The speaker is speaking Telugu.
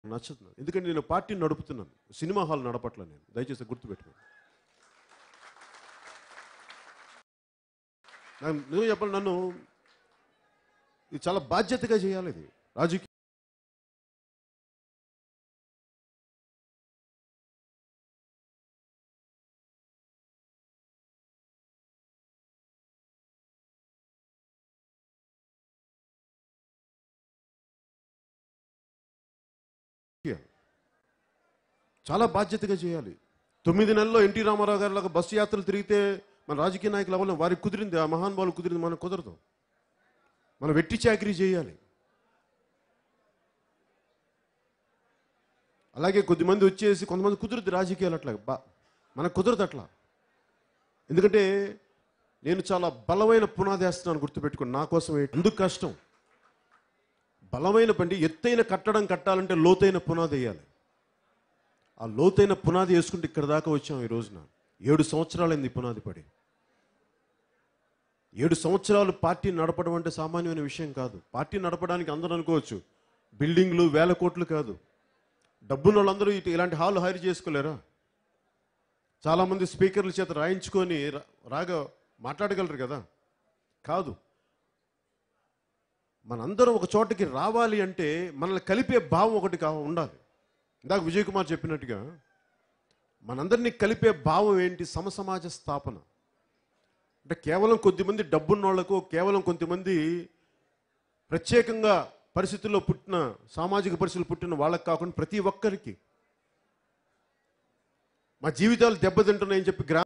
నచ్చదు నాకు. ఎందుకంటే నేను పార్టీని నడుపుతున్నాను సినిమా హాల్ నడపట్ల నేను దయచేసి గుర్తుపెట్టుకోండి నాకు నిజం చెప్పాలి నన్ను ఇది చాలా బాధ్యతగా చేయాలి ఇది రాజకీయ చాలా బాధ్యతగా చేయాలి తొమ్మిది నెలల్లో ఎన్టీ రామారావు గారి లాగా బస్సు యాత్రలు తిరిగితే మన రాజకీయ నాయకుల వల్ల వారికి కుదిరింది ఆ మహానుభావులు కుదిరింది మనకు కుదరదు మనం వెట్టి చాకరీ చేయాలి అలాగే కొద్దిమంది వచ్చేసి కొంతమంది కుదురుద్ది రాజకీయాలు అట్లా బా మనకు కుదరదు అట్లా ఎందుకంటే నేను చాలా బలమైన పునాది వేస్తున్నాను గుర్తుపెట్టుకోండి నా కోసం ఏంటి? ఎందుకు కష్టం బలమైన పండి ఎత్తైన కట్టడం కట్టాలంటే లోతైన పునాది వేయాలి ఆ లోతైన పునాది వేసుకుంటే ఇక్కడ దాకా వచ్చాం ఈ రోజున ఏడు సంవత్సరాలైంది ఈ పునాది పడి ఏడు సంవత్సరాలు పార్టీ నడపడం అంటే సామాన్యమైన విషయం కాదు పార్టీ నడపడానికి అందరూ అనుకోవచ్చు బిల్డింగ్లు వేల కోట్లు కాదు డబ్బున్న వాళ్ళందరూ ఇటు ఇలాంటి హాల్ హైర్ చేసుకోలేరా చాలామంది స్పీకర్ల చేత రాయించుకొని రా- రాగా మాట్లాడగలరు కదా కాదు మనందరం ఒక చోటకి రావాలి అంటే మనల్ని కలిపే భావం ఒకటి కా ఉండాలి ఇందాక విజయ్ కుమార్ చెప్పినట్టుగా మనందరినీ కలిపే భావం ఏంటి సమసమాజ స్థాపన అంటే కేవలం కొద్దిమంది డబ్బున్నోళ్లకు కేవలం కొంతమంది ప్రత్యేకంగా పరిస్థితుల్లో పుట్టిన సామాజిక పరిస్థితులు పుట్టిన వాళ్ళకి కాకుండా ప్రతి ఒక్కరికి మా జీవితాలు దెబ్బతింటున్నాయని చెప్పి గ్రా